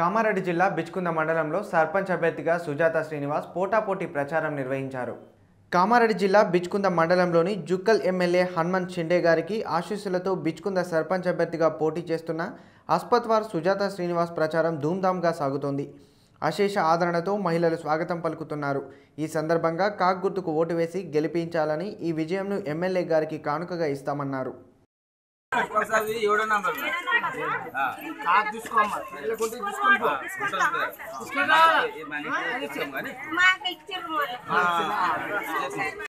కామారెడ్డి జిల్లా బిచ్కుంద మండలంలో సర్పంచ్ అభ్యర్థిగా సుజాత శ్రీనివాస్ పోటాపోటీ ప్రచారం నిర్వహించారు కామారెడ్డి జిల్లా బిచ్కుంద మండలంలోని జుక్కల్ ఎమ్మెల్యే హనుమంత్ షిండే గారికి ఆశీస్సులతో బిచ్కుంద సర్పంచ్ అభ్యర్థిగా పోటీ చేస్తున్న అస్పత్వార్ సుజాత శ్రీనివాస్ ప్రచారం ధూమ్ధామ్గా సాగుతోంది అశేష ఆదరణతో మహిళలు స్వాగతం పలుకుతున్నారు ఈ సందర్భంగా కాక్ గుర్తుకు ఓటు వేసి గెలిపించాలని ఈ విజయంను ఎమ్మెల్యే గారికి కానుకగా ఇస్తామన్నారు ప్రసాద్ ఏడో నంబర్ కాదు చూసుకోమ్మా లేకుంటే చూసుకొని పో మాకు ఇచ్చారు మరి.